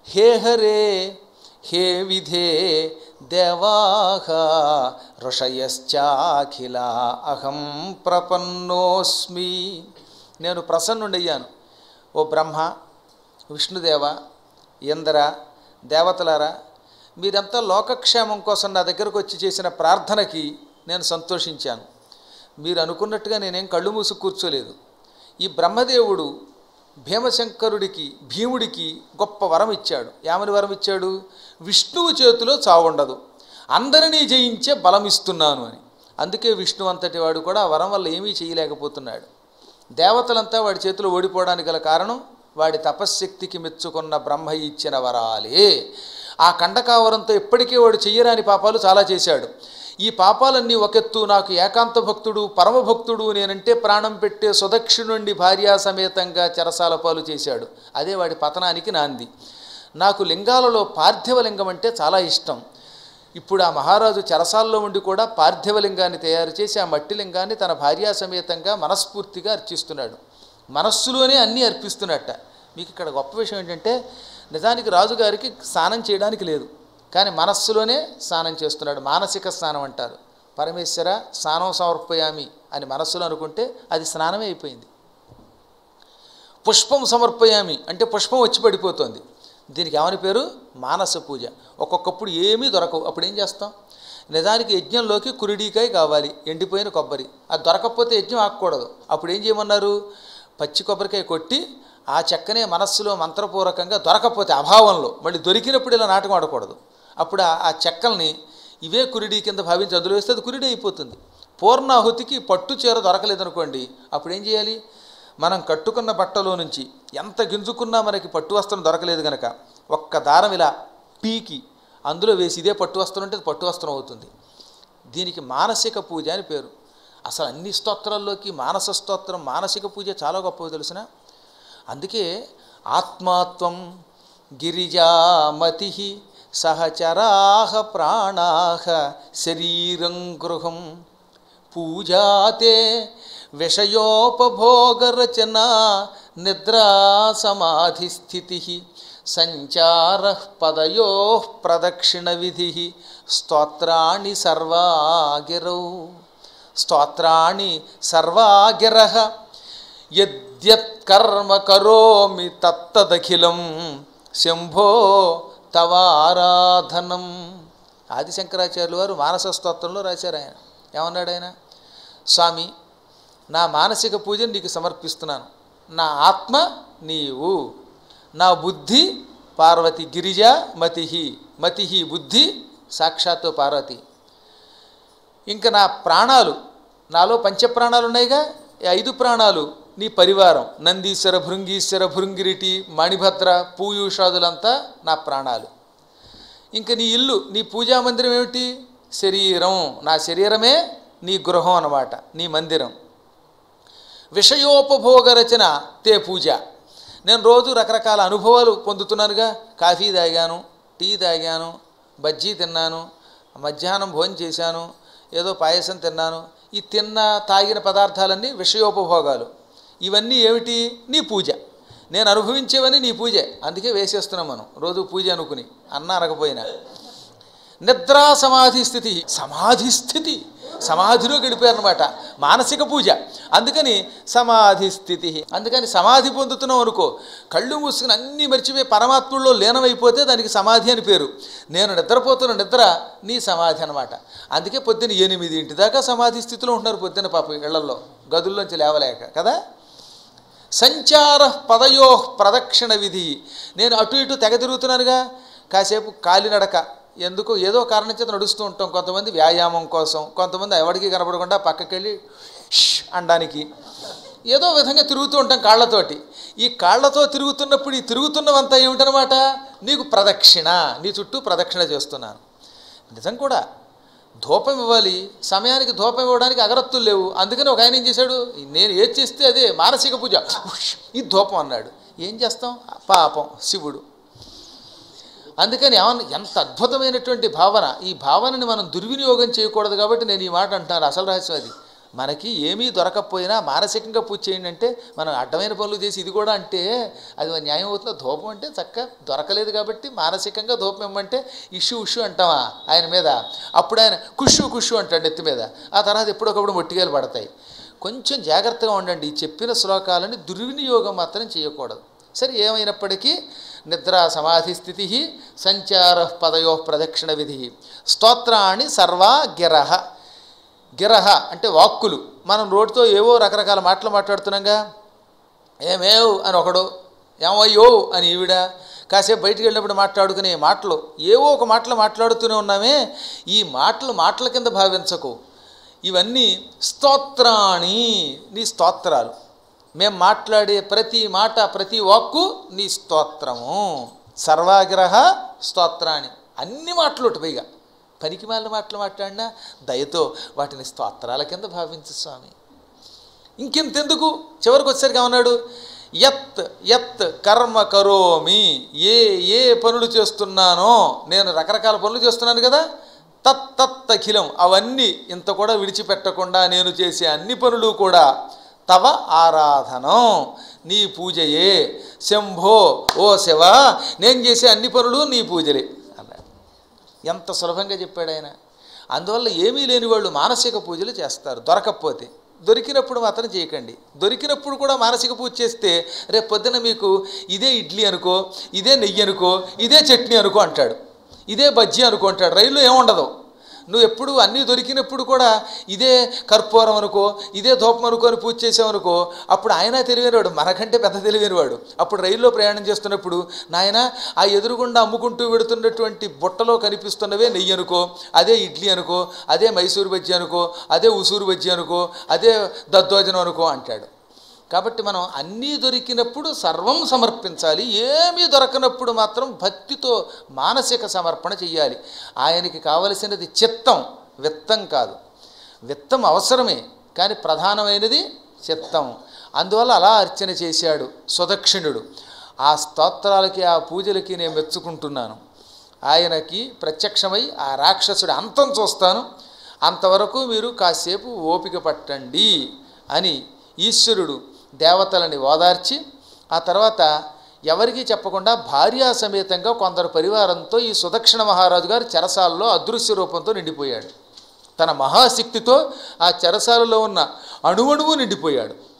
హే హరే హే విధే దేవాహ ఋషయశ్చాఖిల అహం ప్రపన్నోస్మి నేను ప్రసన్నుడయ్యాను ఓ బ్రహ్మ విష్ణుదేవ ఇంద్ర దేవతలారా మీరంతా లోకక్షేమం కోసం నా దగ్గరకు వచ్చి చేసిన ప్రార్థనకి నేను సంతోషించాను మీరు అనుకున్నట్టుగా నేనేం కళ్ళు మూసి కూర్చోలేదు ఈ బ్రహ్మదేవుడు భీమశంకరుడికి భీముడికి గొప్ప వరం ఇచ్చాడు ఏమని వరం ఇచ్చాడు విష్ణువు చేతిలో చావుండదు అందరినీ జయించే బలం ఇస్తున్నాను అని అందుకే విష్ణు అంతటి వాడు కూడా ఆ వరం వల్ల ఏమీ చేయలేకపోతున్నాడు దేవతలంతా వాడి చేతిలో ఓడిపోవడానికి గల కారణం వాడి తపశ్శక్తికి మెచ్చుకున్న బ్రహ్మ ఇచ్చిన వరాలే ఆ కండకావరంతో ఇప్పటికే వాడు చెయ్యరాని పాపాలు చాలా చేశాడు ఈ పాపాలన్నీ ఒకెత్తు నాకు ఏకాంత భక్తుడు పరమభక్తుడు నేనంటే ప్రాణం పెట్టే సుదక్షిణుండి భార్యా సమేతంగా చెరసాల పాలు చేశాడు అదే వాడి పతనానికి నాంది నాకు లింగాలలో పార్థివలింగం అంటే చాలా ఇష్టం ఇప్పుడు ఆ మహారాజు చెరసాల్లో ఉండి కూడా పార్థివలింగాన్ని తయారు చేసి ఆ మట్టి లింగాన్ని తన భార్యా సమేతంగా మనస్ఫూర్తిగా అర్చిస్తున్నాడు మనస్సులోనే అన్నీ అర్పిస్తున్నట్ట మీకు ఇక్కడ గొప్ప విషయం ఏంటంటే నిజానికి రాజుగారికి స్నానం చేయడానికి లేదు కానీ మనస్సులోనే స్నానం చేస్తున్నాడు మానసిక స్నానం అంటారు పరమేశ్వర స్నానం సమర్పయామి అని మనస్సులో అనుకుంటే అది స్నానమే అయిపోయింది పుష్పం సమర్పయామి అంటే పుష్పం వచ్చి పడిపోతుంది దీనికి ఏమని పేరు మానస పూజ ఒక్కొక్కప్పుడు ఏమీ దొరకవు అప్పుడు ఏం చేస్తాం నిజానికి యజ్ఞంలోకి కురిడికాయ కావాలి ఎండిపోయిన కొబ్బరి అది దొరకకపోతే యజ్ఞం ఆకూడదు అప్పుడు ఏం చేయమన్నారు పచ్చి కొబ్బరికాయ కొట్టి ఆ చెక్కనే మనస్సులో మంత్రపూర్వకంగా దొరకకపోతే అభావంలో మళ్ళీ దొరికినప్పుడు ఇలా నాటకం ఆడకూడదు అప్పుడు ఆ- ఆ చెక్కల్ని ఇవే కురిడి కింద భావించి అందులో వేస్తే అది కురిడి అయిపోతుంది పూర్ణాహుతికి పట్టు చీర దొరకలేదనుకోండి అప్పుడు ఏం చేయాలి మనం కట్టుకున్న బట్టలో నుంచి ఎంత గింజుకున్నా మనకి పట్టు వస్త్రం దొరకలేదు కనుక ఒక్క దారం ఇలా పీకి అందులో వేసి ఇదే పట్టు వస్త్రం అంటే అది పట్టు వస్త్రం అవుతుంది దీనికి మానసిక పూజ అని పేరు అసలు అన్ని స్తోత్రాల్లోకి మానస స్తోత్రం మానసిక పూజ చాలా గొప్పది తెలిసిన అందుకే ఆత్మాత్వం గిరిజామతి సహచరాహ ప్రాణాహ శరీరం గృహం పూజాతే విషయోపభోగరచన నిద్రా సమాధిస్థితి సంచార పదయో ప్రదక్షిణ విధి స్తోత్రాణి సర్వాగిరౌ స్తోత్రాణి సర్వాగిర యద్యత్కర్మ కరోమి తత్తదఖిలం శంభో తవారాధనం ఆదిశంకరాచార్యులు వారు మానస స్తోత్రంలో రాశారు ఆయన ఏమన్నాడు ఆయన స్వామి నా మానసిక పూజను నీకు సమర్పిస్తున్నాను నా ఆత్మ నీవు నా బుద్ధి పార్వతి గిరిజ మతిహి మతిహి బుద్ధి సాక్షాత్తు పార్వతి ఇంకా నా ప్రాణాలు నాలో పంచప్రాణాలు ఉన్నాయిగా ఈ ఐదు ప్రాణాలు నీ పరివారం నందీశ్వర భృంగీశ్వర భృంగిరిటి మణిభద్ర పూయూషాదులంతా నా ప్రాణాలు ఇంకా నీ ఇల్లు నీ పూజా మందిరం ఏమిటి శరీరం నా శరీరమే నీ గృహం అన్నమాట నీ మందిరం విషయోపభోగ రచన తే పూజ నేను రోజు రకరకాల అనుభవాలు పొందుతున్నానుగా కాఫీ తాగాను టీ తాగాను బజ్జీ తిన్నాను మధ్యాహ్నం భోజనం చేశాను ఏదో పాయసం తిన్నాను ఈ తిన్న తాగిన పదార్థాలన్నీ విషయోపభోగాలు ఇవన్నీ ఏమిటి నీ పూజ నేను అనుభవించేవన్నీ నీ పూజే అందుకే వేసేస్తున్నాం మనం రోజు పూజ అనుకుని అన్న అనకపోయినా నిద్రా సమాధి స్థితి సమాధి స్థితి సమాధిలో గడిపారనమాట మానసిక పూజ అందుకని సమాధి స్థితి అందుకని సమాధి పొందుతున్నాం అనుకో కళ్ళు మూసుకుని అన్నీ మర్చిపోయి పరమాత్ముల్లో లీనమైపోతే దానికి సమాధి అని పేరు నేను నిద్రపోతున్న నిద్ర నీ సమాధి అనమాట అందుకే పొద్దున్న ఎనిమిదింటి దాకా సమాధి స్థితిలో ఉంటున్నారు పొద్దున్న పాప ఇళ్లలో గదుల్లోంచి లేవలేక కదా సంచార పదయో ప్రదక్షిణ విధి నేను అటు ఇటు తెగ తిరుగుతున్నానుగా కాసేపు కాలినడక ఎందుకు ఏదో కారణం చేత నడుస్తూ ఉంటాం కొంతమంది వ్యాయామం కోసం కొంతమంది ఎవడికి కనపడకుండా పక్కకెళ్ళి ష్ అనడానికి ఏదో విధంగా తిరుగుతూ ఉంటాం కాళ్ళతోటి ఈ కాళ్ళతో తిరుగుతున్నప్పుడు ఈ తిరుగుతున్నవంతా ఏమిటనమాట నీకు ప్రదక్షిణ నీ చుట్టూ ప్రదక్షిణ చేస్తున్నాను నిజం కూడా ధూపం ఇవ్వాలి సమయానికి ధూపం ఇవ్వడానికి అగరత్తులు లేవు అందుకని ఒక ఆయన ఏం చేశాడు నేను ఏది చేస్తే అదే మానసిక పూజ ఉష్, ఇది ధూపం అన్నాడు ఏం చేస్తాం పాపం శివుడు అందుకని ఏమన్నా ఎంత అద్భుతమైనటువంటి భావన ఈ భావనని మనం దుర్వినియోగం చేయకూడదు కాబట్టి నేను ఈ మాట అంటున్నాను అసలు రహస్యం అది మనకి ఏమీ దొరకకపోయినా మానసికంగా పూజ చేయండి అంటే మనం అడ్డమైన పనులు చేసి ఇది కూడా అంటే అది న్యాయం అవుతుందో ధూపం అంటే చక్క దొరకలేదు కాబట్టి మానసికంగా ధూపం ఇమ్మంటే ఇష్యూ ఇష్యూ అంటావా ఆయన మీద అప్పుడు ఆయన కుషు కుషు అంటాడు ఎత్తి మీద ఆ తర్వాత ఎప్పుడొకప్పుడు మొట్టికాయలు పడతాయి కొంచెం జాగ్రత్తగా ఉండండి ఈ చెప్పిన శ్లోకాలని దుర్వినియోగం మాత్రం చేయకూడదు సరే ఏమైనప్పటికీ నిద్రా సమాధి స్థితి సంచార పదయో ప్రదక్షిణ విధి స్తోత్రాన్ని సర్వా గిరహ గిరహ అంటే వాక్కులు మనం రోడ్తో ఏవో రకరకాల మాటలు మాట్లాడుతున్నాంగా ఏమేవ్ అని ఒకడు ఏమయ్యో అని ఈవిడ కాసేపు బయటికి వెళ్ళినప్పుడు మాట్లాడుకునే మాటలు ఏవో ఒక మాటలు మాట్లాడుతూనే ఉన్నామే ఈ మాటలు మాటల కింద భావించకు ఇవన్నీ స్తోత్రాణి నీ స్తోత్రాలు మేము మాట్లాడే ప్రతి మాట ప్రతి వాక్కు నీ స్తోత్రము సర్వాగ్రహ స్తోత్రాన్ని అన్ని మాటలు పైగా పనికి మాలిన మాటలు మాట్లాడినా దయతో వాటిని స్తోత్రాల కింద భావించు స్వామి ఇంకెంతెందుకు చివరికి వచ్చేసరికి ఏమన్నాడు యత్ యత్ కర్మ కరోమి ఏ ఏ పనులు చేస్తున్నానో నేను రకరకాల పనులు చేస్తున్నాను కదా తత్ తత్ అఖిలం అవన్నీ ఇంత కూడా విడిచిపెట్టకుండా నేను చేసే అన్ని పనులు కూడా తవ ఆరాధనం నీ పూజయే శంభో ఓ శివ నేను చేసే అన్ని పనులు నీ పూజలే అన్నాడు ఎంత సులభంగా చెప్పాడు ఆయన అందువల్ల ఏమీ లేని వాళ్ళు మానసిక పూజలు చేస్తారు దొరకకపోతే దొరికినప్పుడు మాత్రం చేయకండి దొరికినప్పుడు కూడా మానసిక పూజ చేస్తే రేపు పొద్దున మీకు ఇదే ఇడ్లీ అనుకో ఇదే నెయ్యి అనుకో ఇదే చట్నీ అనుకో అంటాడు ఇదే బజ్జీ అనుకో అంటాడు రైల్లో ఏముండదు నువ్వు ఎప్పుడు అన్నీ దొరికినప్పుడు కూడా ఇదే కర్పూరం అనుకో ఇదే ధూపం అనుకో అని పూజ చేసావనుకో అప్పుడు ఆయన తెలివైనవాడు మనకంటే పెద్ద తెలివైనవాడు అప్పుడు రైల్లో ప్రయాణం చేస్తున్నప్పుడు నాయన ఆ ఎదురుగుండా అమ్ముకుంటూ వెడుతున్నటువంటి బుట్టలో కనిపిస్తున్నవే నెయ్యి అనుకో అదే ఇడ్లీ అనుకో అదే మైసూరు బజ్జీ అనుకో అదే ఉసూరు బజ్జీ అనుకో అదే దద్దోజనం అనుకో అంటాడు కాబట్టి మనం అన్నీ దొరికినప్పుడు సర్వం సమర్పించాలి ఏమీ దొరకనప్పుడు మాత్రం భక్తితో మానసిక సమర్పణ చెయ్యాలి ఆయనకి కావలసినది చిత్తం విత్తం కాదు విత్తం అవసరమే కానీ ప్రధానమైనది చిత్తం అందువల్ల అలా అర్చన చేశాడు సుదక్షిణుడు ఆ స్తోత్రాలకి ఆ పూజలకి నేను మెచ్చుకుంటున్నాను ఆయనకి ప్రత్యక్షమై ఆ రాక్షసుడి అంతం చూస్తాను అంతవరకు మీరు కాసేపు ఓపిక పట్టండి అని ఈశ్వరుడు దేవతలని ఓదార్చి ఆ తర్వాత ఎవరికీ చెప్పకుండా భార్యా సమేతంగా కొందరు పరివారంతో ఈ సుదక్షిణ మహారాజు గారు చెరసాలలో అదృశ్య రూపంతో నిండిపోయాడు తన మహాశక్తితో ఆ చెరసాలలో ఉన్న అణువణువు నిండిపోయాడు